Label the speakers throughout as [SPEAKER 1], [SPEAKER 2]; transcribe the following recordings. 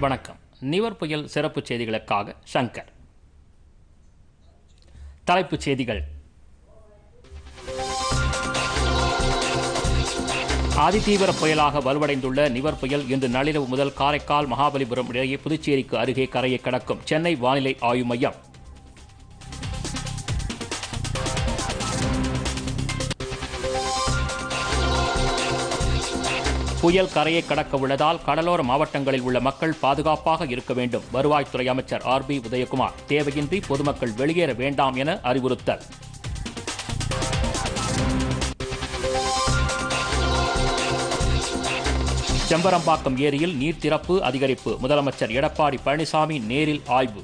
[SPEAKER 1] வணக்கம் நிவர் புயல் சிறப்பு செய்திகளுக்காக சங்கர் தலைப்புச் செய்திகள் அதிதீவிர புயலாக வலுவடைந்துள்ள நிவர் புயல் இன்று நள்ளிரவு முதல் காரைக்கால் மகாபலிபுரம் இடையே புதுச்சேரிக்கு அருகே கரையை கடக்கும் சென்னை வானிலை ஆய்வு மையம் புயல் கரையை கடக்க உள்ளதால் கடலோர மாவட்டங்களில் உள்ள மக்கள் பாதுகாப்பாக இருக்க வேண்டும் வருவாய்த்துறை அமைச்சர் ஆர் பி உதயகுமார் தேவையின்றி பொதுமக்கள் வெளியேற வேண்டாம் என அறிவுறுத்தல் செம்பரம்பாக்கம் ஏரியில் நீர் திறப்பு அதிகரிப்பு முதலமைச்சர் எடப்பாடி பழனிசாமி நேரில் ஆய்வு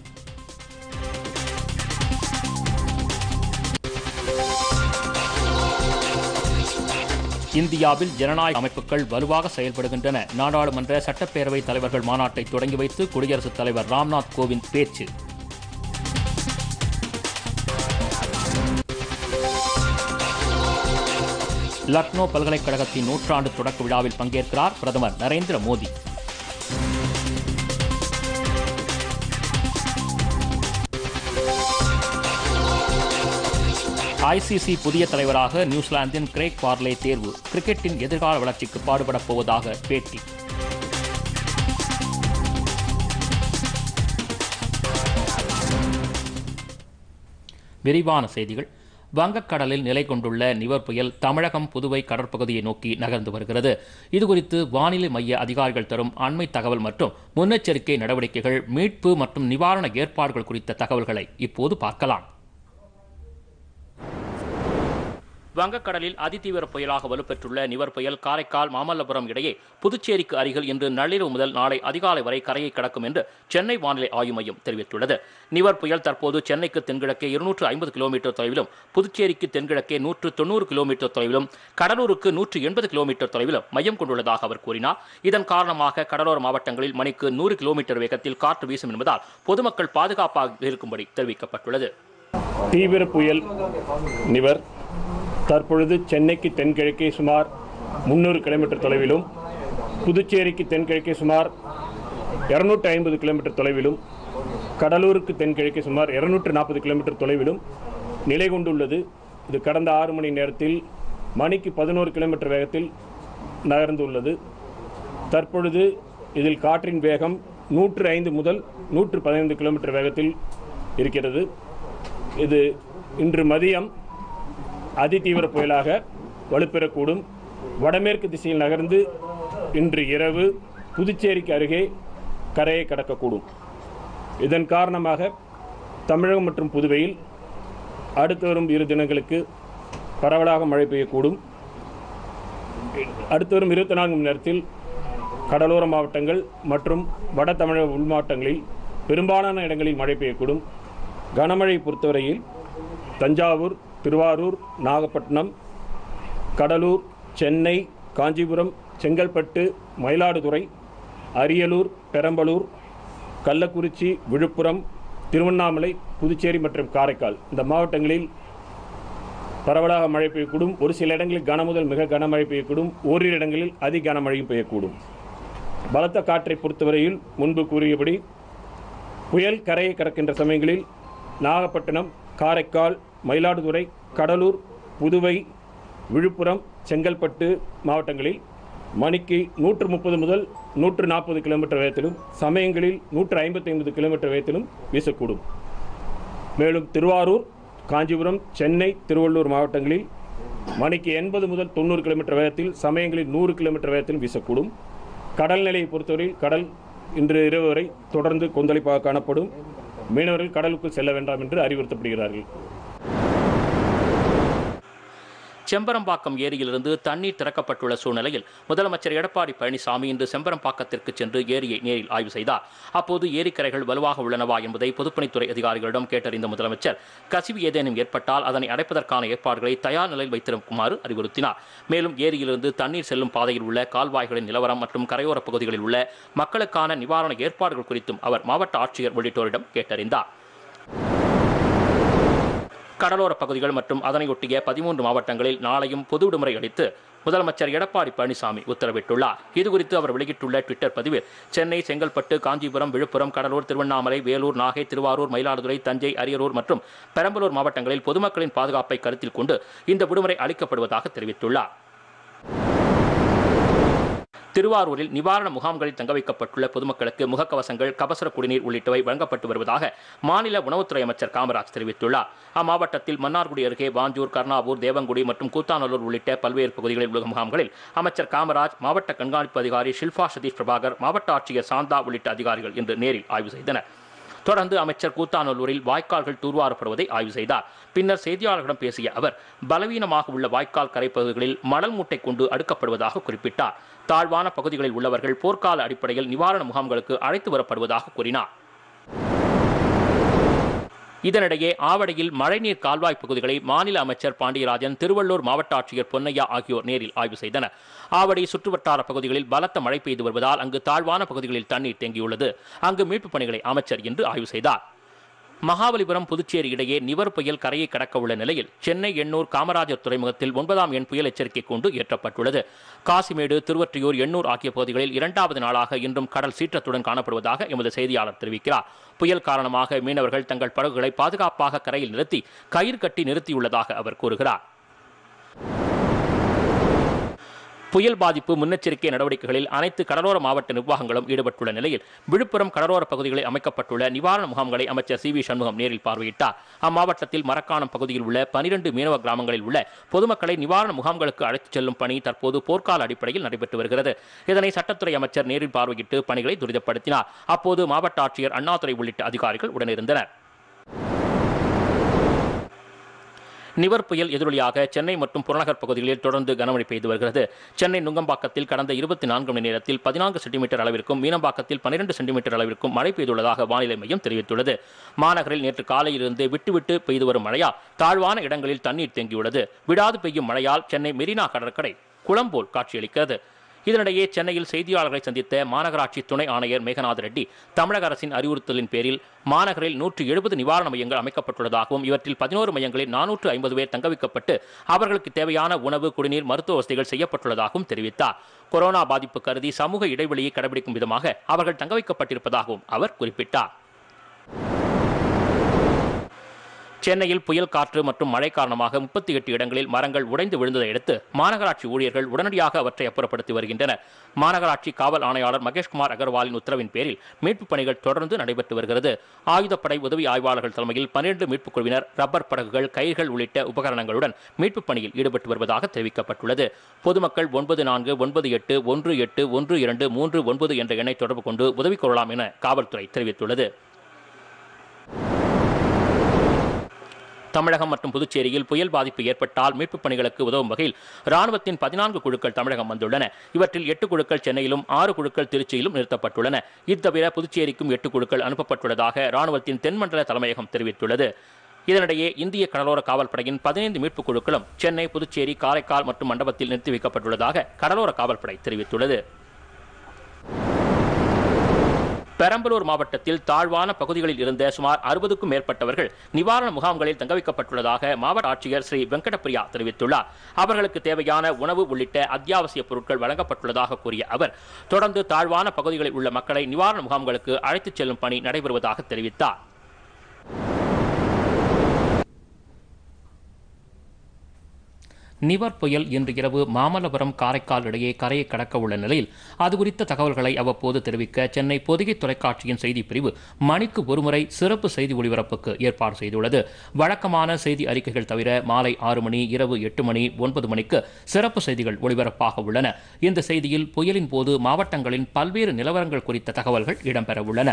[SPEAKER 1] இந்தியாவில் ஜனநாயக அமைப்புகள் வலுவாக செயல்படுகின்றன நாடாளுமன்ற சட்டப்பேரவை தலைவர்கள் மாநாட்டை தொடங்கி வைத்து குடியரசுத் தலைவர் ராம்நாத் கோவிந்த் பேச்சு லக்னோ பல்கலைக்கழகத்தின் நூற்றாண்டு தொடக்க விழாவில் பங்கேற்கிறார் பிரதமர் நரேந்திர மோடி ஐசிசி புதிய தலைவராக நியூசிலாந்தின் கிரேக் பார்லே தேர்வு கிரிக்கெட்டின் எதிர்கால வளர்ச்சிக்கு பாடுபடப் போவதாக பேட்டி விரிவான செய்திகள் வங்கக்கடலில் நிலை கொண்டுள்ள நிவர் புயல் தமிழகம் புதுவை கடற்பகுதியை நோக்கி நகர்ந்து வருகிறது இதுகுறித்து வானிலை மைய அதிகாரிகள் தரும் அண்மை தகவல் மற்றும் முன்னெச்சரிக்கை நடவடிக்கைகள் மீட்பு மற்றும் நிவாரண ஏற்பாடுகள் குறித்த தகவல்களை இப்போது பார்க்கலாம் வங்கக்கடலில் அதிதீவிர புயலாக வலுப்பெற்றுள்ள நிவர் புயல் காரைக்கால் மாமல்லபுரம் இடையே புதுச்சேரிக்கு அருகில் இன்று நள்ளிரவு முதல் நாளை அதிகாலை வரை கரையை கடக்கும் என்று சென்னை வானிலை ஆய்வு மையம் தெரிவித்துள்ளது நிவர் புயல் தற்போது சென்னைக்கு தென்கிழக்கே இருநூற்று ஐம்பது கிலோமீட்டர் தொலைவிலும் புதுச்சேரிக்கு தென்கிழக்கே நூற்று தொண்ணூறு கிலோமீட்டர் தொலைவிலும் கடலூருக்கு நூற்று எண்பது கிலோமீட்டர் தொலைவிலும் மையம் கொண்டுள்ளதாக அவர் கூறினார் இதன் காரணமாக கடலோர மாவட்டங்களில் மணிக்கு நூறு கிலோமீட்டர் வேகத்தில் காற்று வீசும் என்பதால் பொதுமக்கள் பாதுகாப்பாக இருக்கும்படி தெரிவிக்கப்பட்டுள்ளது
[SPEAKER 2] தீவிர புயல் நிவர் தற்பொழுது சென்னைக்கு தென்கிழக்கே சுமார் முந்நூறு கிலோமீட்டர் தொலைவிலும் புதுச்சேரிக்கு தென்கிழக்கே சுமார் இருநூற்றி ஐம்பது கிலோமீட்டர் தொலைவிலும் கடலூருக்கு தென்கிழக்கே சுமார் இருநூற்று நாற்பது கிலோமீட்டர் தொலைவிலும் நிலை கொண்டுள்ளது இது கடந்த ஆறு மணி நேரத்தில் மணிக்கு பதினோரு கிலோமீட்டர் வேகத்தில் நகர்ந்துள்ளது தற்பொழுது இதில் காற்றின் வேகம் நூற்று ஐந்து முதல் நூற்று பதினைந்து கிலோமீட்டர் வேகத்தில் இருக்கிறது இது இன்று மதியம் அதிதீவிர புயலாக வலுப்பெறக்கூடும் வடமேற்கு திசையில் நகர்ந்து இன்று இரவு புதுச்சேரிக்கு அருகே கரையை கடக்கக்கூடும் இதன் காரணமாக தமிழகம் மற்றும் புதுவையில் அடுத்து வரும் இரு தினங்களுக்கு பரவலாக மழை பெய்யக்கூடும் அடுத்து வரும் இருபத்தி நான்கு மணி நேரத்தில் கடலோர மாவட்டங்கள் மற்றும் வட தமிழக உள் மாவட்டங்களில் பெரும்பாலான இடங்களில் மழை பெய்யக்கூடும் கனமழை பொறுத்தவரையில் தஞ்சாவூர் திருவாரூர் நாகப்பட்டினம் கடலூர் சென்னை காஞ்சிபுரம் செங்கல்பட்டு மயிலாடுதுறை அரியலூர் பெரம்பலூர் கள்ளக்குறிச்சி விழுப்புரம் திருவண்ணாமலை புதுச்சேரி மற்றும் காரைக்கால் இந்த மாவட்டங்களில் பரவலாக மழை பெய்யக்கூடும் ஒரு சில இடங்களில் கன முதல் மிக கனமழை பெய்யக்கூடும் ஓரிரு இடங்களில் அதி கனமழையும் பெய்யக்கூடும் பலத்த காற்றை பொறுத்தவரையில் முன்பு கூறியபடி புயல் கரையை கடக்கின்ற சமயங்களில் நாகப்பட்டினம் காரைக்கால் மயிலாடுதுறை கடலூர் புதுவை விழுப்புரம் செங்கல்பட்டு மாவட்டங்களில் மணிக்கு நூற்று முப்பது முதல் நூற்று நாற்பது கிலோமீட்டர் வேகத்திலும் சமயங்களில் நூற்று ஐம்பத்தி ஐம்பது கிலோமீட்டர் வேகத்திலும் வீசக்கூடும் மேலும் திருவாரூர் காஞ்சிபுரம் சென்னை திருவள்ளூர் மாவட்டங்களில் மணிக்கு எண்பது முதல் தொண்ணூறு கிலோமீட்டர் வேகத்தில் சமயங்களில் நூறு கிலோமீட்டர் வேகத்திலும் வீசக்கூடும் கடல் நிலையை பொறுத்தவரையில் கடல் இன்று இரவு வரை தொடர்ந்து கொந்தளிப்பாக காணப்படும் மீனவர்கள் கடலுக்குள் செல்ல வேண்டாம் என்று அறிவுறுத்தப்படுகிறார்கள்
[SPEAKER 1] செம்பரம்பாக்கம் ஏரியிலிருந்து தண்ணீர் திறக்கப்பட்டுள்ள சூழ்நிலையில் முதலமைச்சர் எடப்பாடி பழனிசாமி இன்று செம்பரம்பாக்கத்திற்கு சென்று ஏரியை நேரில் ஆய்வு செய்தார் அப்போது ஏரிக்கரைகள் வலுவாக உள்ளனவா என்பதை பொதுப்பணித்துறை அதிகாரிகளிடம் கேட்டறிந்த முதலமைச்சர் கசிவு ஏதேனும் ஏற்பட்டால் அதனை அடைப்பதற்கான ஏற்பாடுகளை தயார் நிலையில் வைத்திருக்குமாறு அறிவுறுத்தினார் மேலும் ஏரியிலிருந்து தண்ணீர் செல்லும் பாதையில் உள்ள கால்வாய்களின் நிலவரம் மற்றும் கரையோரப் பகுதிகளில் உள்ள மக்களுக்கான நிவாரண ஏற்பாடுகள் குறித்தும் அவர் மாவட்ட ஆட்சியர் உள்ளிட்டோரிடம் கேட்டறிந்தார் கடலோர பகுதிகள் மற்றும் அதனையொட்டிய பதிமூன்று மாவட்டங்களில் நாளையும் பொது விடுமுறை அளித்து முதலமைச்சர் எடப்பாடி பழனிசாமி உத்தரவிட்டுள்ளார் இதுகுறித்து அவர் வெளியிட்டுள்ள ட்விட்டர் பதிவில் சென்னை செங்கல்பட்டு காஞ்சிபுரம் விழுப்புரம் கடலூர் திருவண்ணாமலை வேலூர் நாகை திருவாரூர் மயிலாடுதுறை தஞ்சை அரியலூர் மற்றும் பெரம்பலூர் மாவட்டங்களில் பொதுமக்களின் பாதுகாப்பை கருத்தில் கொண்டு இந்த விடுமுறை அளிக்கப்படுவதாக தெரிவித்துள்ளார் திருவாரூரில் நிவாரண முகாம்களில் தங்க வைக்கப்பட்டுள்ள பொதுமக்களுக்கு முகக்கவசங்கள் கபசர குடிநீர் உள்ளிட்டவை வழங்கப்பட்டு வருவதாக மாநில உணவுத்துறை அமைச்சர் காமராஜ் தெரிவித்துள்ளார் அம்மாவட்டத்தில் மன்னார்குடி அருகே வாஞ்சூர் கர்ணாவூர் தேவங்குடி மற்றும் கூத்தாநல்லூர் உள்ளிட்ட பல்வேறு பகுதிகளில் உள்ள முகாம்களில் அமைச்சர் காமராஜ் மாவட்ட கண்காணிப்பு அதிகாரி ஷில்பா சதீஷ் பிரபாகர் மாவட்ட ஆட்சியர் சாந்தா உள்ளிட்ட அதிகாரிகள் இன்று நேரில் ஆய்வு செய்தனர் தொடர்ந்து அமைச்சர் கூத்தாநல்லூரில் வாய்க்கால்கள் தூர்வாரப்படுவதை ஆய்வு செய்தார் பின்னர் செய்தியாளர்களிடம் பேசிய அவர் பலவீனமாக உள்ள வாய்க்கால் கரைப்பகுதிகளில் மணல் மூட்டை கொண்டு அடுக்கப்படுவதாக குறிப்பிட்டார் தாழ்வான பகுதிகளில் உள்ளவர்கள் போர்க்கால அடிப்படையில் நிவாரண முகாம்களுக்கு அழைத்து வரப்படுவதாக கூறினார் இதனிடையே ஆவடியில் மழைநீர் கால்வாய் பகுதிகளை மாநில அமைச்சர் பாண்டியராஜன் திருவள்ளூர் மாவட்ட ஆட்சியர் பொன்னையா ஆகியோர் நேரில் ஆய்வு செய்தனர் ஆவடி சுற்றுவட்டார பகுதிகளில் பலத்த மழை பெய்து வருவதால் அங்கு தாழ்வான பகுதிகளில் தண்ணீர் தேங்கியுள்ளது அங்கு மீட்புப் பணிகளை அமைச்சர் இன்று ஆய்வு செய்தார் மகாபலிபுரம் புதுச்சேரி இடையே நிவர் புயல் கரையை கடக்க உள்ள நிலையில் சென்னை எண்ணூர் காமராஜர் துறைமுகத்தில் ஒன்பதாம் எண் புயல் எச்சரிக்கை கூண்டு ஏற்றப்பட்டுள்ளது காசிமேடு திருவற்றியூர் எண்ணூர் ஆகிய பகுதிகளில் இரண்டாவது நாளாக இன்றும் கடல் சீற்றத்துடன் காணப்படுவதாக எமது செய்தியாளர் தெரிவிக்கிறார் புயல் காரணமாக மீனவர்கள் தங்கள் படகுகளை பாதுகாப்பாக கரையில் நிறுத்தி கயிறு கட்டி நிறுத்தியுள்ளதாக அவர் கூறுகிறார் புயல் பாதிப்பு முன்னெச்சரிக்கை நடவடிக்கைகளில் அனைத்து கடலோர மாவட்ட நிர்வாகங்களும் ஈடுபட்டுள்ள நிலையில் விழுப்புரம் கடலோர பகுதிகளில் அமைக்கப்பட்டுள்ள நிவாரண முகாம்களை அமைச்சர் சி வி சண்முகம் நேரில் பார்வையிட்டார் அம்மாவட்டத்தில் மரக்காணம் பகுதியில் உள்ள பனிரெண்டு மீனவ கிராமங்களில் உள்ள பொதுமக்களை நிவாரண முகாம்களுக்கு அழைத்துச் செல்லும் பணி தற்போது போர்க்கால அடிப்படையில் நடைபெற்று வருகிறது இதனை சட்டத்துறை அமைச்சர் நேரில் பார்வையிட்டு பணிகளை துரிதப்படுத்தினார் அப்போது மாவட்ட ஆட்சியர் அண்ணாதுரை உள்ளிட்ட அதிகாரிகள் உடனிருந்தனர் நிவர் புயல் எதிரொலியாக சென்னை மற்றும் புறநகர் பகுதிகளில் தொடர்ந்து கனமழை பெய்து வருகிறது சென்னை நுங்கம்பாக்கத்தில் கடந்த இருபத்தி நான்கு மணி நேரத்தில் பதினான்கு சென்டிமீட்டர் அளவிற்கும் மீனம்பாக்கத்தில் பன்னிரண்டு சென்டிமீட்டர் அளவிற்கும் மழை பெய்துள்ளதாக வானிலை மையம் தெரிவித்துள்ளது மாநகரில் நேற்று காலையிலிருந்து விட்டுவிட்டு பெய்து வரும் மழையால் தாழ்வான இடங்களில் தண்ணீர் தேங்கியுள்ளது விடாது பெய்யும் மழையால் சென்னை மெரினா கடற்கரை குளம் போல் காட்சியளிக்கிறது இதனிடையே சென்னையில் செய்தியாளர்களை சந்தித்த மாநகராட்சி துணை ஆணையர் மேகநாத ரெட்டி தமிழக அரசின் அறிவுறுத்தலின் பேரில் மாநகரில் நூற்று எழுபது நிவாரண மையங்கள் அமைக்கப்பட்டுள்ளதாகவும் இவற்றில் பதினோரு மையங்களில் நானூற்று ஐம்பது பேர் தங்க வைக்கப்பட்டு அவர்களுக்கு தேவையான உணவு குடிநீர் மருத்துவ வசதிகள் செய்யப்பட்டுள்ளதாகவும் தெரிவித்தார் கொரோனா பாதிப்பு கருதி சமூக இடைவெளியை கடைபிடிக்கும் விதமாக அவர்கள் தங்க வைக்கப்பட்டிருப்பதாகவும் அவர் குறிப்பிட்டார் சென்னையில் புயல் காற்று மற்றும் மழை காரணமாக முப்பத்தி எட்டு இடங்களில் மரங்கள் உடைந்து விழுந்ததை அடுத்து மாநகராட்சி ஊழியர்கள் உடனடியாக அவற்றை அப்புறப்படுத்தி வருகின்றனர் மாநகராட்சி காவல் ஆணையாளர் மகேஷ்குமார் அகர்வாலின் உத்தரவின் பேரில் மீட்புப் பணிகள் தொடர்ந்து நடைபெற்று வருகிறது ஆயுதப்படை உதவி ஆய்வாளர்கள் தலைமையில் பன்னிரண்டு மீட்புக் குழுவினர் ரப்பர் படகுகள் கயிர்கள் உள்ளிட்ட உபகரணங்களுடன் மீட்புப் பணியில் ஈடுபட்டு வருவதாக தெரிவிக்கப்பட்டுள்ளது பொதுமக்கள் ஒன்பது நான்கு ஒன்பது எட்டு ஒன்று எட்டு ஒன்று இரண்டு மூன்று ஒன்பது என்ற எண்ணை தொடர்பு கொண்டு உதவி கோரலாம் என காவல்துறை தெரிவித்துள்ளது தமிழகம் மற்றும் புதுச்சேரியில் புயல் பாதிப்பு ஏற்பட்டால் மீட்புப் பணிகளுக்கு உதவும் வகையில் ராணுவத்தின் பதினான்கு குழுக்கள் தமிழகம் வந்துள்ளன இவற்றில் எட்டு குழுக்கள் சென்னையிலும் ஆறு குழுக்கள் திருச்சியிலும் நிறுத்தப்பட்டுள்ளன இத்தவிர புதுச்சேரிக்கும் எட்டு குழுக்கள் அனுப்பப்பட்டுள்ளதாக ராணுவத்தின் தென்மண்டல தலைமையகம் தெரிவித்துள்ளது இதனிடையே இந்திய கடலோர காவல்படையின் பதினைந்து மீட்புக் குழுக்களும் சென்னை புதுச்சேரி காரைக்கால் மற்றும் மண்டபத்தில் நிறுத்தி வைக்கப்பட்டுள்ளதாக கடலோர காவல்படை தெரிவித்துள்ளது பெரம்பலூர் மாவட்டத்தில் தாழ்வான பகுதிகளில் இருந்த சுமார் அறுபதுக்கும் மேற்பட்டவர்கள் நிவாரண முகாம்களில் தங்க வைக்கப்பட்டுள்ளதாக மாவட்ட ஆட்சியர் ஸ்ரீ வெங்கடபிரியா தெரிவித்துள்ளார் அவர்களுக்கு தேவையான உணவு உள்ளிட்ட அத்தியாவசிய பொருட்கள் வழங்கப்பட்டுள்ளதாக கூறிய அவர் தொடர்ந்து தாழ்வான பகுதிகளில் உள்ள மக்களை நிவாரண முகாம்களுக்கு அழைத்துச் செல்லும் பணி நடைபெறுவதாக தெரிவித்தார் நிவர் புயல் இன்று இரவு மாமல்லபுரம் காரைக்கால் இடையே கரையை கடக்க உள்ள நிலையில் அது குறித்த தகவல்களை அவ்வப்போது தெரிவிக்க சென்னை பொதிகை தொலைக்காட்சியின் செய்திப் பிரிவு மணிக்கு ஒருமுறை சிறப்பு செய்தி ஒளிபரப்புக்கு ஏற்பாடு செய்துள்ளது வழக்கமான செய்தி அறிக்கைகள் தவிர மாலை ஆறு மணி இரவு எட்டு மணி ஒன்பது மணிக்கு சிறப்பு செய்திகள் ஒளிபரப்பாக உள்ளன இந்த செய்தியில் புயலின் போது மாவட்டங்களின் பல்வேறு நிலவரங்கள் குறித்த தகவல்கள் இடம்பெற உள்ளன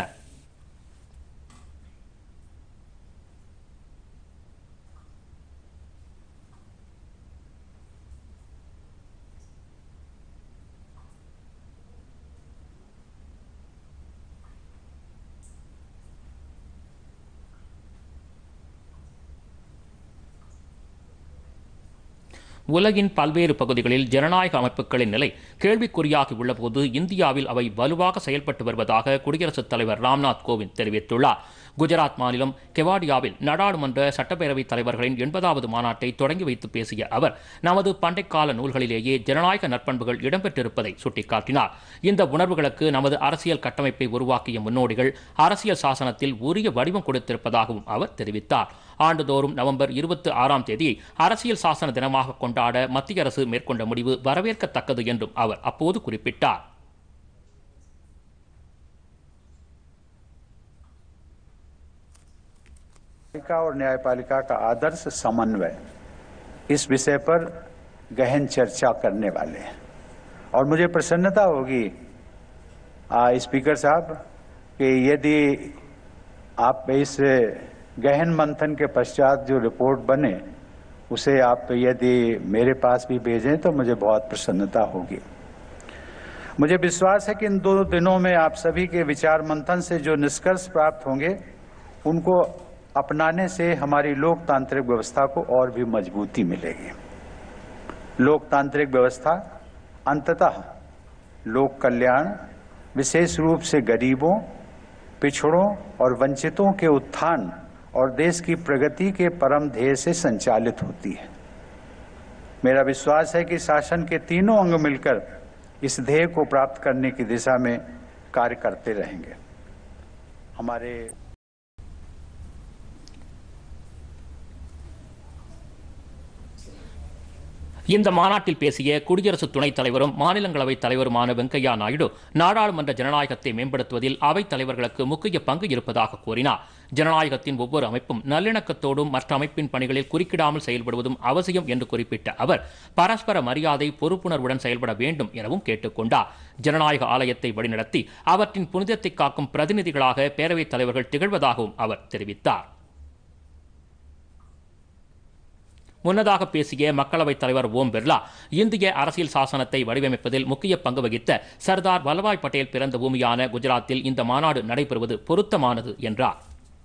[SPEAKER 1] உலகின் பல்வேறு பகுதிகளில் ஜனநாயக அமைப்புகளின் நிலை கேள்விக்குறியாகி உள்ளபோது இந்தியாவில் அவை வலுவாக செயல்பட்டு வருவதாக குடியரசுத் தலைவர் ராம்நாத் கோவிந்த் தெரிவித்துள்ளார் குஜராத் மாநிலம் கெவாடியாவில் நாடாளுமன்ற சட்டப்பேரவைத் தலைவர்களின் எண்பதாவது மாநாட்டை தொடங்கி வைத்து பேசிய அவர் நமது பண்டைக்கால நூல்களிலேயே ஜனநாயக நற்பண்புகள் இடம்பெற்றிருப்பதை சுட்டிக்காட்டினார் இந்த உணர்வுகளுக்கு நமது அரசியல் கட்டமைப்பை உருவாக்கிய முன்னோடிகள் அரசியல் சாசனத்தில் உரிய வடிவம் கொடுத்திருப்பதாகவும் அவர் தெரிவித்தார் ஆண்டுதோறும் நவம்பர் இருபத்தி ஆறாம் தேதியை அரசியல் சாசன தினமாக கொண்டாட மத்திய அரசு மேற்கொண்ட முடிவு வரவேற்கத்தக்கது என்றும் அவர் அப்போது குறிப்பிட்டார்
[SPEAKER 3] पालिका और न्यायपालिका का आदर्श समन्वय इस विषय पर गहन चर्चा करने वाले हैं और मुझे प्रसन्नता होगी आ, स्पीकर साहब कि यदि आप इस गहन मंथन के पश्चात जो रिपोर्ट बने उसे आप यदि मेरे पास भी भेजें तो मुझे बहुत प्रसन्नता होगी मुझे विश्वास है कि इन दो दिनों में आप सभी के विचार मंथन से जो निष्कर्ष प्राप्त होंगे उनको अपनाने से हमारी लोकतांत्रिक व्यवस्था को और भी मजबूती मिलेगी लोकतांत्रिक व्यवस्था अंततः लोक कल्याण विशेष रूप से गरीबों पिछड़ों और वंचितों के उत्थान और देश की प्रगति के परम ध्येय से संचालित होती है मेरा विश्वास है कि शासन के तीनों अंग मिलकर इस ध्येय को प्राप्त करने की दिशा में कार्य करते रहेंगे हमारे
[SPEAKER 1] இந்த மாநாட்டில் பேசிய குடியரசு துணைத் தலைவரும் மாநிலங்களவைத் தலைவருமான வெங்கையா நாயுடு நாடாளுமன்ற ஜனநாயகத்தை மேம்படுத்துவதில் அவைத் தலைவர்களுக்கு முக்கிய பங்கு இருப்பதாக கூறினார் ஜனநாயகத்தின் ஒவ்வொரு அமைப்பும் நல்லிணக்கத்தோடும் மற்ற அமைப்பின் பணிகளில் குறுக்கிடாமல் செயல்படுவதும் அவசியம் என்று குறிப்பிட்ட அவர் பரஸ்பர மரியாதை பொறுப்புணர்வுடன் செயல்பட வேண்டும் எனவும் கேட்டுக்கொண்டார் ஜனநாயக ஆலயத்தை வழிநடத்தி அவற்றின் புனிதத்தை காக்கும் பிரதிநிதிகளாக பேரவைத் தலைவர்கள் திகழ்வதாகவும் அவர் தெரிவித்தார் முன்னதாக பேசிய மக்களவைத் தலைவர் ஓம் பிர்லா இந்திய அரசியல் சாசனத்தை வடிவமைப்பதில் முக்கிய பங்கு வகித்த சர்தார் வல்லபாய் பட்டேல் பிறந்த பூமியான குஜராத்தில் இந்த மாநாடு நடைபெறுவது பொருத்தமானது என்றார்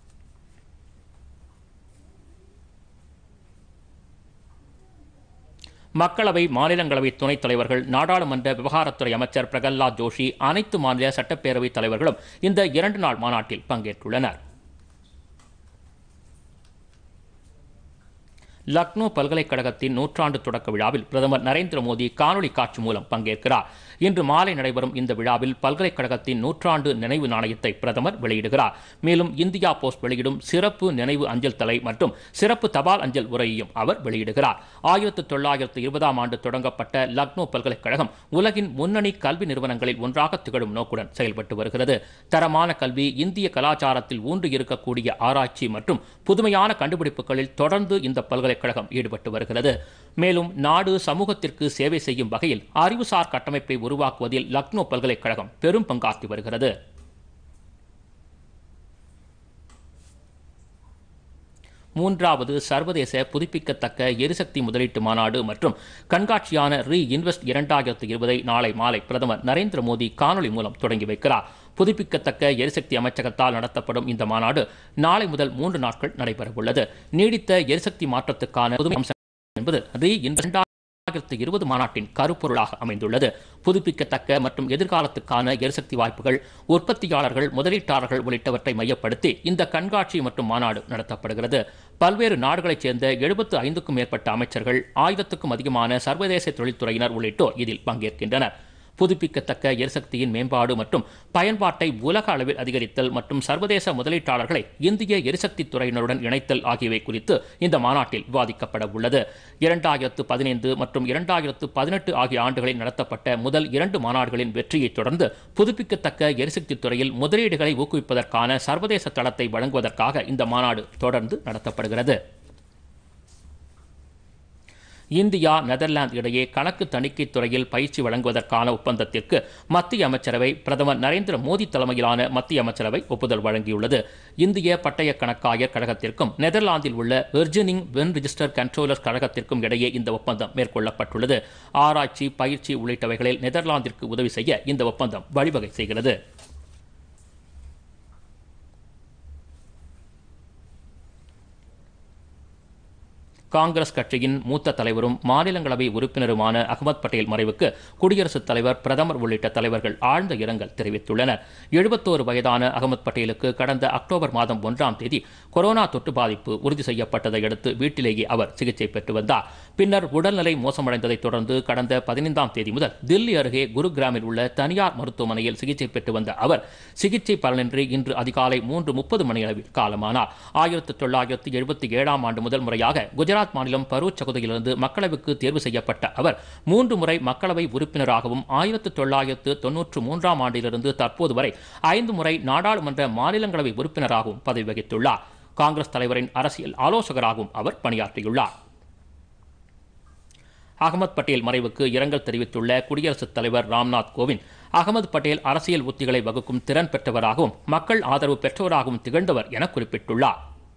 [SPEAKER 1] மக்களவை மாநிலங்களவை துணைத் தலைவர்கள் நாடாளுமன்ற விவகாரத்துறை அமைச்சர் பிரகலாத் ஜோஷி அனைத்து மாநில சட்டப்பேரவைத் தலைவர்களும் இந்த இரண்டு நாள் மாநாட்டில் பங்கேற்றுள்ளனர் லக்னோ பல்கலைக்கழகத்தின் நூற்றாண்டு தொடக்க விழாவில் பிரதமர் நரேந்திர மோடி காணொலி காட்சி மூலம் பங்கேற்கிறார் இன்று மாலை நடைபெறும் இந்த விழாவில் பல்கலைக்கழகத்தின் நூற்றாண்டு நினைவு நாணயத்தை பிரதமர் வெளியிடுகிறார் மேலும் இந்தியா போஸ்ட் வெளியிடும் சிறப்பு நினைவு அஞ்சல் தலை மற்றும் சிறப்பு தபால் அஞ்சல் உரையையும் அவர் வெளியிடுகிறார் ஆயிரத்து தொள்ளாயிரத்து இருபதாம் ஆண்டு தொடங்கப்பட்ட லக்னோ பல்கலைக்கழகம் உலகின் முன்னணி கல்வி நிறுவனங்களில் ஒன்றாக திகழும் நோக்குடன் செயல்பட்டு வருகிறது தரமான கல்வி இந்திய கலாச்சாரத்தில் ஊன்றி இருக்கக்கூடிய ஆராய்ச்சி மற்றும் புதுமையான கண்டுபிடிப்புகளில் தொடர்ந்து இந்த பல்கலைக்கழகம் ஈடுபட்டு வருகிறது மேலும் நாடு சமூகத்திற்கு சேவை செய்யும் வகையில் அறிவுசார் கட்டமைப்பை உருவாக்குவதில் லக்னோ பல்கலைக்கழகம் பெரும் பங்காற்றி வருகிறது மூன்றாவது சர்வதேச புதுப்பிக்கத்தக்க எரிசக்தி முதலீட்டு மாநாடு மற்றும் கண்காட்சியான ரீ இன்வெஸ்ட் இரண்டாயிரத்து இருபதை நாளை மாலை பிரதமர் நரேந்திர மோடி காணொலி மூலம் தொடங்கி வைக்கிறார் புதுப்பிக்கத்தக்க எரிசக்தி அமைச்சகத்தால் நடத்தப்படும் இந்த மாநாடு நாளை முதல் மூன்று நாட்கள் நடைபெறவுள்ளது நீடித்த எரிசக்தி மாற்றத்துக்கான புதுமை அம்சம் என்பது ரீ இரண்டாயிரத்து இருபது மாநாட்டின் கருப்பொருளாக அமைந்துள்ளது புதுப்பிக்கத்தக்க மற்றும் எதிர்காலத்துக்கான எரிசக்தி வாய்ப்புகள் உற்பத்தியாளர்கள் முதலீட்டாளர்கள் உள்ளிட்டவற்றை மையப்படுத்தி இந்த கண்காட்சி மற்றும் மாநாடு நடத்தப்படுகிறது பல்வேறு நாடுகளைச் சேர்ந்த எழுபத்து ஐந்துக்கும் மேற்பட்ட அமைச்சர்கள் ஆயிரத்துக்கும் அதிகமான சர்வதேச தொழில்துறையினர் உள்ளிட்டோர் இதில் பங்கேற்கின்றனர் புதுப்பிக்கத்தக்க எரிசக்தியின் மேம்பாடு மற்றும் பயன்பாட்டை உலக அளவில் அதிகரித்தல் மற்றும் சர்வதேச முதலீட்டாளர்களை இந்திய எரிசக்தி துறையினருடன் இணைத்தல் ஆகியவை குறித்து இந்த மாநாட்டில் விவாதிக்கப்பட உள்ளது இரண்டாயிரத்து பதினைந்து மற்றும் இரண்டாயிரத்து பதினெட்டு ஆகிய ஆண்டுகளில் நடத்தப்பட்ட முதல் இரண்டு மாநாடுகளின் வெற்றியைத் தொடர்ந்து புதுப்பிக்கத்தக்க எரிசக்தி துறையில் முதலீடுகளை ஊக்குவிப்பதற்கான சர்வதேச தளத்தை வழங்குவதற்காக இந்த மாநாடு தொடர்ந்து நடத்தப்படுகிறது இந்தியா நெதர்லாந்து இடையே கணக்கு தணிக்கை துறையில் பயிற்சி வழங்குவதற்கான ஒப்பந்தத்திற்கு மத்திய அமைச்சரவை பிரதமர் நரேந்திர மோடி தலைமையிலான மத்திய அமைச்சரவை ஒப்புதல் வழங்கியுள்ளது இந்திய பட்டய கணக்காயர் கழகத்திற்கும் நெதர்லாந்தில் உள்ள வெர்ஜினிங் வென் ரிஜிஸ்டர் கண்ட்ரோலர் கழகத்திற்கும் இடையே இந்த ஒப்பந்தம் மேற்கொள்ளப்பட்டுள்ளது ஆராய்ச்சி பயிற்சி உள்ளிட்டவைகளில் நெதர்லாந்திற்கு உதவி செய்ய இந்த ஒப்பந்தம் வழிவகை செய்கிறது காங்கிரஸ் கட்சியின் மூத்த தலைவரும் மாநிலங்களவை உறுப்பினருமான அகமது பட்டேல் மறைவுக்கு குடியரசுத் தலைவர் பிரதமர் உள்ளிட்ட தலைவர்கள் ஆழ்ந்த இரங்கல் தெரிவித்துள்ளனர் எழுபத்தோரு வயதான அகமது பட்டேலுக்கு கடந்த அக்டோபர் மாதம் ஒன்றாம் தேதி கொரோனா தொற்று பாதிப்பு உறுதி செய்யப்பட்டதை அடுத்து வீட்டிலேயே அவர் சிகிச்சை பெற்று வந்தார் பின்னர் உடல்நிலை மோசமடைந்ததைத் தொடர்ந்து கடந்த பதினைந்தாம் தேதி முதல் தில்லி அருகே குருகிராமில் உள்ள தனியார் மருத்துவமனையில் சிகிச்சை பெற்று வந்த அவர் சிகிச்சை பலனின்றி இன்று அதிகாலை மூன்று முப்பது மணியளவில் காலமானார் ஆயிரத்தி தொள்ளாயிரத்தி எழுபத்தி ஏழாம் ஆண்டு முதல் முறையாக குஜராத் மாநிலம் பரூச் தொகுதியிலிருந்து மக்களவைக்கு தேர்வு செய்யப்பட்ட அவர் மூன்று முறை மக்களவை உறுப்பினராகவும் ஆயிரத்தி தொள்ளாயிரத்து தொன்னூற்று மூன்றாம் ஆண்டிலிருந்து தற்போது வரை ஐந்து முறை நாடாளுமன்ற மாநிலங்களவை உறுப்பினராகவும் பதவி வகித்துள்ளார் காங்கிரஸ் தலைவரின் அரசியல் ஆலோசகராகவும் அவர் பணியாற்றியுள்ளார் அகமது பட்டேல் மறைவுக்கு இரங்கல் தெரிவித்துள்ள குடியரசுத் தலைவர் ராம்நாத் கோவிந்த் அகமது பட்டேல் அரசியல் உத்திகளை வகுக்கும் திறன் பெற்றவராகவும் மக்கள் ஆதரவு பெற்றவராகவும் திகழ்ந்தவர் என குறிப்பிட்டுள்ளார்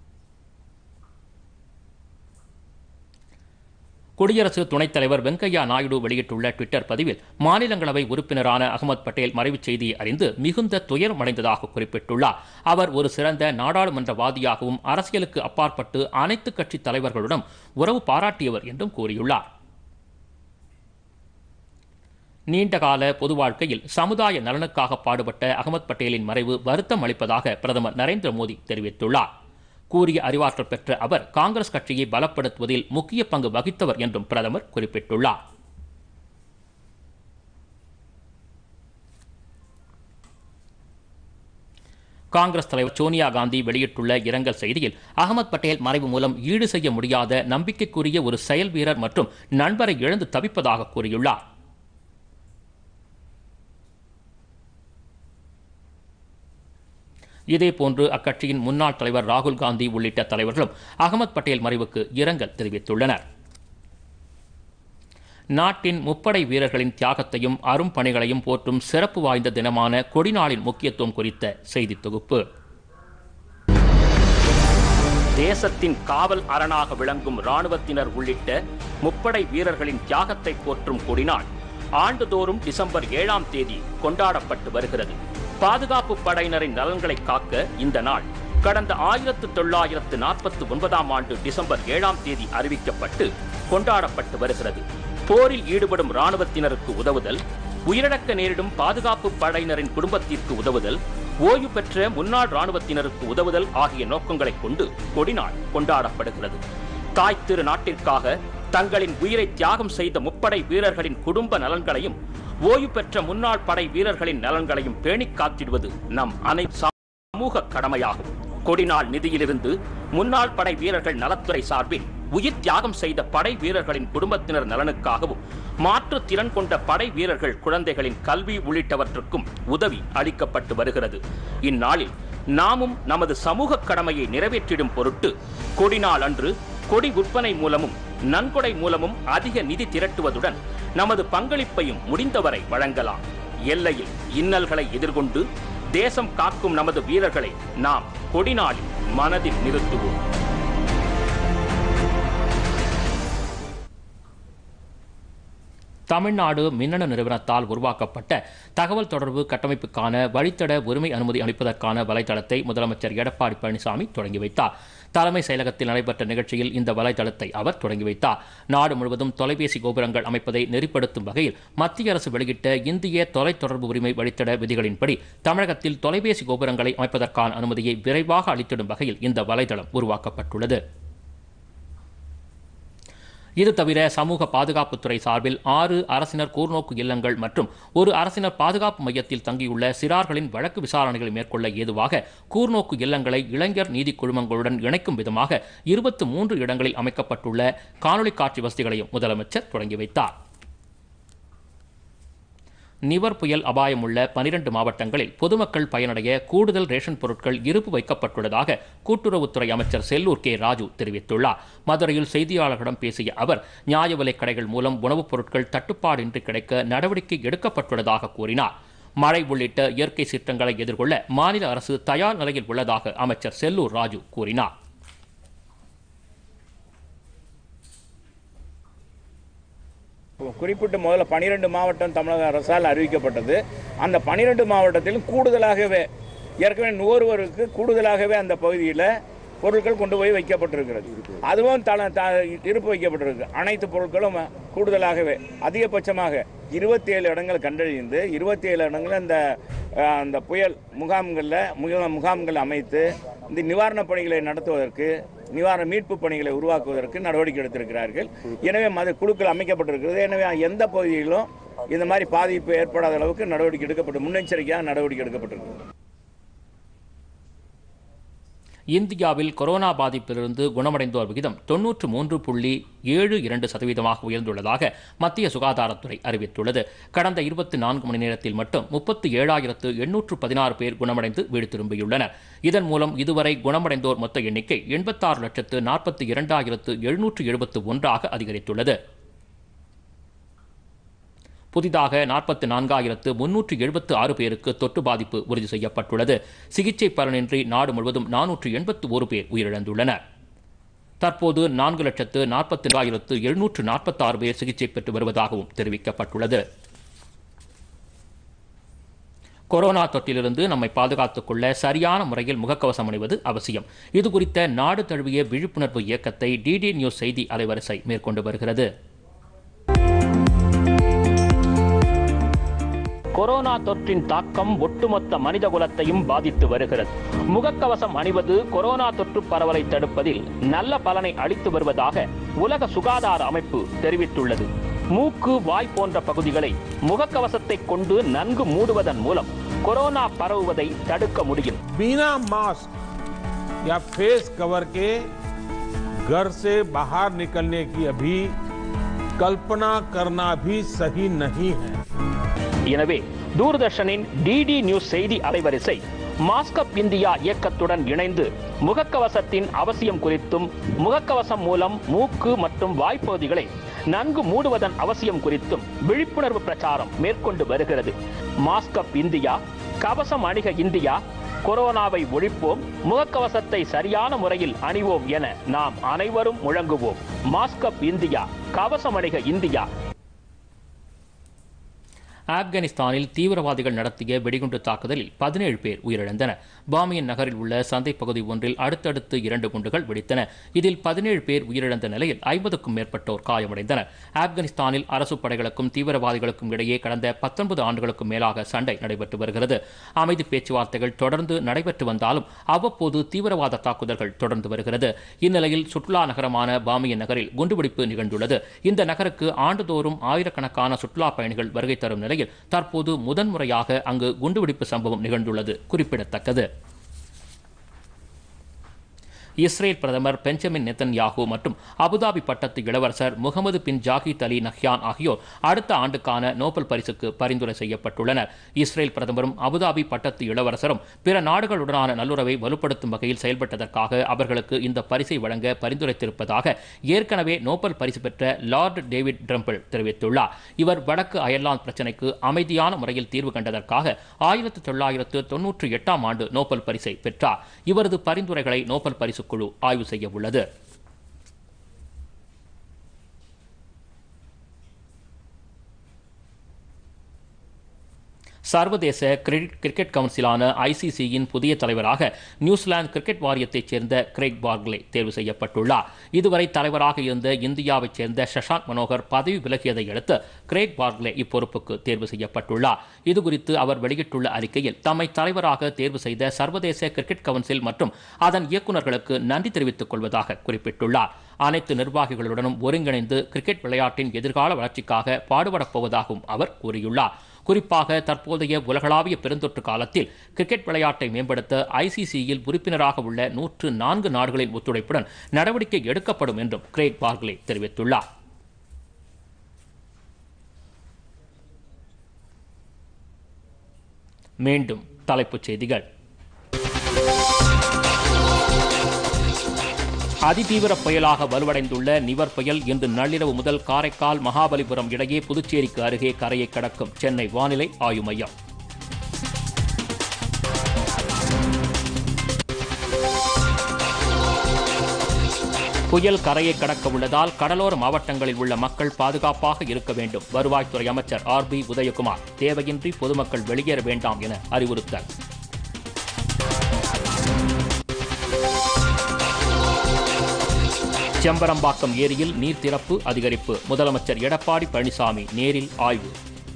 [SPEAKER 1] குடியரசு துணைத் தலைவர் வெங்கையா நாயுடு வெளியிட்டுள்ள ட்விட்டர் பதிவில் மாநிலங்களவை உறுப்பினரான அகமது பட்டேல் மறைவுச் செய்தியை அறிந்து மிகுந்த துயரமடைந்ததாக குறிப்பிட்டுள்ளார் அவர் ஒரு சிறந்த நாடாளுமன்றவாதியாகவும் அரசியலுக்கு அப்பாற்பட்டு அனைத்து கட்சி தலைவர்களுடன் உறவு பாராட்டியவர் என்றும் கூறியுள்ளார் நீண்டகால பொது வாழ்க்கையில் சமுதாய நலனுக்காக பாடுபட்ட அகமது பட்டேலின் மறைவு வருத்தம் அளிப்பதாக பிரதமர் நரேந்திர மோடி தெரிவித்துள்ளார் கூறிய அறிவாற்றல் பெற்ற அவர் காங்கிரஸ் கட்சியை பலப்படுத்துவதில் முக்கிய பங்கு வகித்தவர் என்றும் பிரதமர் குறிப்பிட்டுள்ளார் காங்கிரஸ் தலைவர் சோனியா காந்தி வெளியிட்டுள்ள இரங்கல் செய்தியில் அகமது பட்டேல் மறைவு மூலம் ஈடு செய்ய முடியாத நம்பிக்கைக்குரிய ஒரு செயல் வீரர் மற்றும் நண்பரை இழந்து தவிப்பதாக கூறியுள்ளார் இதேபோன்று அக்கட்சியின் முன்னாள் தலைவர் ராகுல் காந்தி உள்ளிட்ட தலைவர்களும் அகமது பட்டேல் மறைவுக்கு இரங்கல் தெரிவித்துள்ளனர் நாட்டின் முப்படை வீரர்களின் தியாகத்தையும் அரும்பணிகளையும் போற்றும் சிறப்பு வாய்ந்த தினமான கொடிநாளின் முக்கியத்துவம் குறித்த செய்தி தொகுப்பு தேசத்தின் காவல் அரணாக விளங்கும் ராணுவத்தினர் உள்ளிட்ட முப்படை வீரர்களின் தியாகத்தை போற்றும் கொடிநாள் ஆண்டுதோறும் டிசம்பர் ஏழாம் தேதி கொண்டாடப்பட்டு வருகிறது பாதுகாப்பு படையினரின் நலன்களை காக்க இந்த நாள் கடந்த ஆயிரத்து தொள்ளாயிரத்து நாற்பத்தி ஒன்பதாம் ஆண்டு டிசம்பர் ஏழாம் தேதி அறிவிக்கப்பட்டு கொண்டாடப்பட்டு வருகிறது போரில் ஈடுபடும் ராணுவத்தினருக்கு உதவுதல் உயிரிழக்க நேரிடும் பாதுகாப்பு படையினரின் குடும்பத்திற்கு உதவுதல் ஓய்வு பெற்ற முன்னாள் ராணுவத்தினருக்கு உதவுதல் ஆகிய நோக்கங்களைக் கொண்டு கொடிநாள் கொண்டாடப்படுகிறது தாய் திரு நாட்டிற்காக தங்களின் உயிரை தியாகம் செய்த முப்படை வீரர்களின் குடும்ப நலன்களையும் ஓய்வு பெற்ற முன்னாள் படை வீரர்களின் நலன்களையும் பேணிக் காத்திடுவது நம் அனை சமூக கடமையாகும் கொடிநாள் நிதியிலிருந்து முன்னாள் படை வீரர்கள் நலத்துறை சார்பில் உயிர் தியாகம் செய்த படை வீரர்களின் குடும்பத்தினர் நலனுக்காகவும் மாற்று திறன் கொண்ட படை வீரர்கள் குழந்தைகளின் கல்வி உள்ளிட்டவற்றுக்கும் உதவி அளிக்கப்பட்டு வருகிறது இந்நாளில் நாமும் நமது சமூக கடமையை நிறைவேற்றிடும் பொருட்டு கொடிநாள் அன்று கொடி விற்பனை மூலமும் நன்கொடை மூலமும் அதிக நிதி திரட்டுவதுடன் நமது பங்களிப்பையும் முடிந்தவரை வழங்கலாம் எல்லையில் இன்னல்களை எதிர்கொண்டு தேசம் காக்கும் நமது வீரர்களை நாம் கொடிநாளில் மனதில் நிறுத்துவோம் தமிழ்நாடு மின்னணு நிறுவனத்தால் உருவாக்கப்பட்ட தகவல் தொடர்பு கட்டமைப்புக்கான வழித்தட உரிமை அனுமதி அளிப்பதற்கான வலைதளத்தை முதலமைச்சர் எடப்பாடி பழனிசாமி தொடங்கி வைத்தார் தலைமை செயலகத்தில் நடைபெற்ற நிகழ்ச்சியில் இந்த வலைதளத்தை அவர் தொடங்கி வைத்தார் நாடு முழுவதும் தொலைபேசி கோபுரங்கள் அமைப்பதை நெறிப்படுத்தும் வகையில் மத்திய அரசு வெளியிட்ட இந்திய தொலைத்தொடர்பு உரிமை வழித்தட விதிகளின்படி தமிழகத்தில் தொலைபேசி கோபுரங்களை அமைப்பதற்கான அனுமதியை விரைவாக அளித்திடும் வகையில் இந்த வலைதளம் உருவாக்கப்பட்டுள்ளது இது தவிர சமூக பாதுகாப்புத்துறை சார்பில் ஆறு அரசினர் கூர்நோக்கு இல்லங்கள் மற்றும் ஒரு அரசினர் பாதுகாப்பு மையத்தில் தங்கியுள்ள சிறார்களின் வழக்கு விசாரணைகளை மேற்கொள்ள ஏதுவாக கூர்நோக்கு இல்லங்களை இளைஞர் நீதி குழுமங்களுடன் இணைக்கும் விதமாக இருபத்து மூன்று இடங்களில் அமைக்கப்பட்டுள்ள காணொலி காட்சி வசதிகளையும் முதலமைச்சர் தொடங்கி வைத்தார் நிவர் புயல் அபாயம் உள்ள பனிரெண்டு மாவட்டங்களில் பொதுமக்கள் பயனடைய கூடுதல் ரேஷன் பொருட்கள் இருப்பு வைக்கப்பட்டுள்ளதாக கூட்டுறவுத்துறை அமைச்சர் செல்லூர் கே ராஜு தெரிவித்துள்ளார் மதுரையில் செய்தியாளர்களிடம் பேசிய அவர் நியாய விலைக் கடைகள் மூலம் உணவுப் பொருட்கள் தட்டுப்பாடின்றி கிடைக்க நடவடிக்கை எடுக்கப்பட்டுள்ளதாக கூறினார் மழை உள்ளிட்ட இயற்கை சீற்றங்களை எதிர்கொள்ள மாநில அரசு தயார் நிலையில் உள்ளதாக அமைச்சர் செல்லூர் ராஜு கூறினார்
[SPEAKER 4] குறிப்பிட்டு முதல்ல பனிரெண்டு மாவட்டம் தமிழக அரசால் அறிவிக்கப்பட்டது அந்த பனிரெண்டு மாவட்டத்திலும் கூடுதலாகவே ஏற்கனவே நுகர்வோருக்கு கூடுதலாகவே அந்த பகுதியில் பொருட்கள் கொண்டு போய் வைக்கப்பட்டிருக்கிறது அதுவும் தல த இருப்பு வைக்கப்பட்டிருக்கு அனைத்து பொருட்களும் கூடுதலாகவே அதிகபட்சமாக இருபத்தி ஏழு இடங்கள் கண்டறிந்து இருபத்தி ஏழு இடங்கள் அந்த அஹ், அந்த புயல் முகாம்களில் முக முகாம்கள் அமைத்து இந்த நிவாரணப் பணிகளை நடத்துவதற்கு நிவாரண மீட்பு பணிகளை உருவாக்குவதற்கு நடவடிக்கை எடுத்திருக்கிறார்கள் எனவே மத குழுக்கள் அமைக்கப்பட்டிருக்கிறது எனவே எந்த பகுதியிலும் இந்த மாதிரி பாதிப்பு ஏற்படாத அளவுக்கு நடவடிக்கை எடுக்கப்பட்டு முன்னெச்சரிக்கையாக நடவடிக்கை எடுக்கப்பட்டிருக்கு
[SPEAKER 1] இந்தியாவில் கொரோனா பாதிப்பிலிருந்து குணமடைந்தோர் விகிதம் தொன்னூற்று மூன்று புள்ளி ஏழு இரண்டு சதவீதமாக உயர்ந்துள்ளதாக மத்திய சுகாதாரத்துறை அறிவித்துள்ளது கடந்த இருபத்தி நான்கு மணி நேரத்தில் மட்டும் முப்பத்தி ஏழாயிரத்து எண்ணூற்று பதினாறு பேர் குணமடைந்து வீடு திரும்பியுள்ளனர் இதன் மூலம் இதுவரை குணமடைந்தோர் மொத்த எண்ணிக்கை எண்பத்தாறு லட்சத்து நாற்பத்தி இரண்டாயிரத்து எழுநூற்று எழுபத்து ஒன்றாக அதிகரித்துள்ளது புதிதாக நாற்பத்தி நான்காயிரத்து முன்னூற்று எழுபத்து ஆறு பேருக்கு தொற்று பாதிப்பு உறுதி செய்யப்பட்டுள்ளது சிகிச்சை பலனின்றி நாடு முழுவதும் நானூற்று எண்பத்து ஒரு பேர் உயிரிழந்துள்ளனர் தற்போது நான்கு லட்சத்து நாற்பத்தி நான்காயிரத்து எழுநூற்று நாற்பத்தாறு பேர் சிகிச்சை பெற்று வருவதாகவும் தெரிவிக்கப்பட்டுள்ளது கொரோனா தொற்றிலிருந்து நம்மை பாதுகாத்துக் கொள்ள சரியான முறையில் முகக்கவசம் அணிவது அவசியம் இது குறித்த நாடு தழுவிய விழிப்புணர்வு இயக்கத்தை டிடி நியூஸ் செய்தி அலைவரிசை மேற்கொண்டு வருகிறது கொரோனா தொற்றின் தாக்கம் ஒட்டுமொத்த மனித குலத்தையும் பாதித்து வருகிறது முகக்கவசம் அணிவது கொரோனா தொற்று பரவலை தடுப்பதில் நல்ல பலனை அளித்து வருவதாக உலக சுகாதார அமைப்பு தெரிவித்துள்ளது மூக்கு வாய் போன்ற பகுதிகளை முகக்கவசத்தை கொண்டு நன்கு மூடுவதன் மூலம் கொரோனா பரவுவதை தடுக்க முடியும்
[SPEAKER 5] बिना मास्क या फेस कवर के घर से बाहर निकलने की अभी कल्पना करना भी सही नहीं है
[SPEAKER 1] எனவே தூர்தர்ஷனின் டிடி நியூஸ் செய்தி அலைவரிசை மாஸ்கப் இந்தியா இயக்கத்துடன் இணைந்து முகக்கவசத்தின் அவசியம் குறித்தும் முகக்கவசம் மூலம் மூக்கு மற்றும் வாய்ப்பகுதிகளை நன்கு மூடுவதன் அவசியம் குறித்தும் விழிப்புணர்வு பிரச்சாரம் மேற்கொண்டு வருகிறது மாஸ்கப் இந்தியா கவசம் அணிக இந்தியா கொரோனாவை ஒழிப்போம் முகக்கவசத்தை சரியான முறையில் அணிவோம் என நாம் அனைவரும் முழங்குவோம் மாஸ்கப் இந்தியா கவசம் அணிக இந்தியா ஆப்கானிஸ்தானில் தீவிரவாதிகள் நடத்திய வெடிகுண்டு தாக்குதலில் பதினேழு பேர் உயிரிழந்தனர் பாமியன் நகரில் உள்ள சந்தை பகுதி ஒன்றில் அடுத்தடுத்து இரண்டு குண்டுகள் வெடித்தன இதில் பதினேழு பேர் உயிரிழந்த நிலையில் ஐம்பதுக்கும் மேற்பட்டோர் காயமடைந்தனர் ஆப்கானிஸ்தானில் அரசு படைகளுக்கும் தீவிரவாதிகளுக்கும் இடையே கடந்த பத்தொன்பது ஆண்டுகளுக்கும் மேலாக சண்டை நடைபெற்று வருகிறது அமைதி பேச்சுவார்த்தைகள் தொடர்ந்து நடைபெற்று வந்தாலும் அவ்வப்போது தீவிரவாத தாக்குதல்கள் தொடர்ந்து வருகிறது இந்நிலையில் சுற்றுலா நகரமான பாமியன் நகரில் குண்டுவெடிப்பு நிகழ்ந்துள்ளது இந்த நகருக்கு ஆண்டுதோறும் ஆயிரக்கணக்கான சுற்றுலா பயணிகள் வருகை தரும் நிலையில் தற்போது முதன்முறையாக அங்கு குண்டுவெடிப்பு சம்பவம் நிகழ்ந்துள்ளது குறிப்பிடத்தக்கது இஸ்ரேல் பிரதமர் பெஞ்சமின் நெத்தன்யாகு மற்றும் அபுதாபி பட்டத்து இளவரசர் Muhammad bin Zayed Al Nahyan ஆகியோர் அடுத்த ஆண்டுக்கான நோபல் பரிசுக்கு பரிந்துரை செய்யப்பட்டுள்ளனர் இஸ்ரேல் பிரதமரும் அபுதாபி பட்டத்து இளவரசரும் பிற நாடுகளுடனான நல்லுறவை வலுப்படுத்தும் வகையில் செயல்பட்டதற்காக அவர்களுக்கு இந்த பரிசை வழங்க பரிந்துரைத்திருப்பதாக ஏற்கனவே நோபல் பரிசு பெற்ற லார்ட் டேவிட் ட்ரம்பிள் தெரிவித்துள்ளார் இவர் வடக்கு அயர்லாந்து பிரச்சினைக்கு அமைதியான முறையில் தீர்வு கண்டதற்காக ஆயிரத்து தொள்ளாயிரத்து தொன்னூற்றி எட்டாம் ஆண்டு நோபல் பரிசை பெற்றார் இவரது பரிந்துரைகளை நோபல் பரிசு குழு ஆய்வு செய்ய உள்ளது சர்வதேச கிரிக்கெட் கிரிக்கெட் கவுன்சிலான ஐசிசியின் புதிய தலைவராக நியூசிலாந்து கிரிக்கெட் வாரியத்தைச் சேர்ந்த கிரெக் பார்க்லே தேர்வு செய்யப்பட்டுள்ளார் இதுவரை தலைவராக இருந்த இந்தியாவைச் சேர்ந்த சஷாங்க் மனோகர் பதவி விலகியதை அடுத்து கிரேக் பார்க்லே இப்பொறுப்புக்கு தேர்வு செய்யப்பட்டுள்ளார் இதுகுறித்து அவர் வெளியிட்டுள்ள அறிக்கையில் தம்மை தலைவராக தேர்வு செய்த சர்வதேச கிரிக்கெட் கவுன்சில் மற்றும் அதன் இயக்குநர்களுக்கு நன்றி தெரிவித்துக் கொள்வதாக குறிப்பிட்டுள்ளார் அனைத்து நிர்வாகிகளுடனும் ஒருங்கிணைந்து கிரிக்கெட் விளையாட்டின் எதிர்கால வளர்ச்சிக்காக பாடுபடப் போவதாகவும் அவர் கூறியுள்ளார் குறிப்பாக தற்போதைய உலகளாவிய பெருந்தொற்று காலத்தில் கிரிக்கெட் விளையாட்டை மேம்படுத்த ஐசிசியில் உறுப்பினராக உள்ள நூற்று நான்கு நாடுகளின் ஒத்துழைப்புடன் நடவடிக்கை எடுக்கப்படும் என்றும் கிரேக் பார்க்லே தெரிவித்துள்ளார் மீண்டும் தலைப்புச் செய்திகள் அதிதீவிர புயலாக வலுவடைந்துள்ள நிவர் புயல் இன்று நள்ளிரவு முதல் காரைக்கால் மகாபலிபுரம் இடையே புதுச்சேரிக்கு அருகே கரையை கடக்கும் சென்னை வானிலை ஆய்வு மையம் புயல் கரையை கடக்க உள்ளதால் கடலோர மாவட்டங்களில் உள்ள மக்கள் பாதுகாப்பாக இருக்க வேண்டும் வருவாய்த்துறை அமைச்சர் ஆர் பி உதயகுமார் தேவையின்றி பொதுமக்கள் வெளியேற வேண்டாம் என அறிவுறுத்தல் செம்பரம்பாக்கம் ஏரியில் நீர் திறப்பு அதிகரிப்பு முதலமைச்சர் எடப்பாடி பழனிசாமி நேரில் ஆய்வு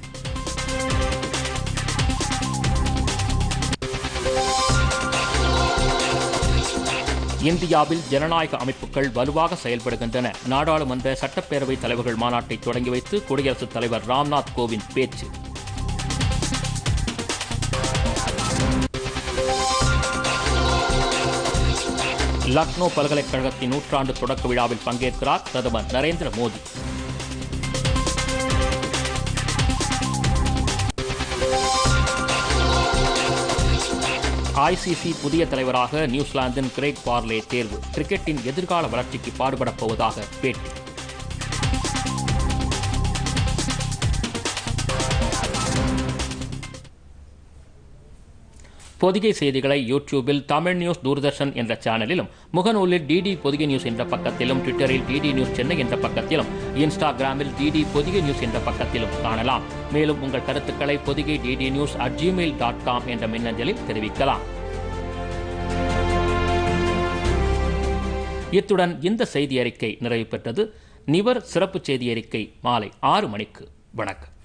[SPEAKER 1] இந்தியாவில் ஜனநாயக அமைப்புகள் வலுவாக செயல்படுகின்றன நாடாளுமன்ற சட்டப்பேரவை தலைவர்கள் மாநாட்டை தொடங்கி வைத்து குடியரசுத் தலைவர் ராம்நாத் கோவிந்த் பேச்சு லக்னோ பல்கலைக்கழகத்தின் நூற்றாண்டு தொடக்க விழாவில் பங்கேற்கிறார் பிரதமர் நரேந்திர மோடி ஐசிசி புதிய தலைவராக நியூசிலாந்தின் கிரேக் பார்லே தேர்வு கிரிக்கெட்டின் எதிர்கால வளர்ச்சிக்கு பாடுபடப் போவதாக பேட்டி பொதிகை செய்திகளை யூடியூபில் தமிழ் நியூஸ் தூர்தர்ஷன் என்ற சேனலிலும் முகநூலில் டிடி பொதிகை நியூஸ் என்ற பக்கத்திலும் ட்விட்டரில் டிடி நியூஸ் சென்னை என்ற பக்கத்திலும் இன்ஸ்டாகிராமில் டிடி பொதிகை நியூஸ் என்ற பக்கத்திலும் காணலாம் மேலும் உங்கள் கருத்துக்களை Podhigai DD news at Gmail dot com என்ற மின்னஞ்சலில் தெரிவிக்கலாம் இத்துடன் இந்த செய்தி அறிக்கை நிறைவு பெற்றது நிவர் சிறப்பு செய்தி அறிக்கை மாலை ஆறு மணிக்கு வணக்கம்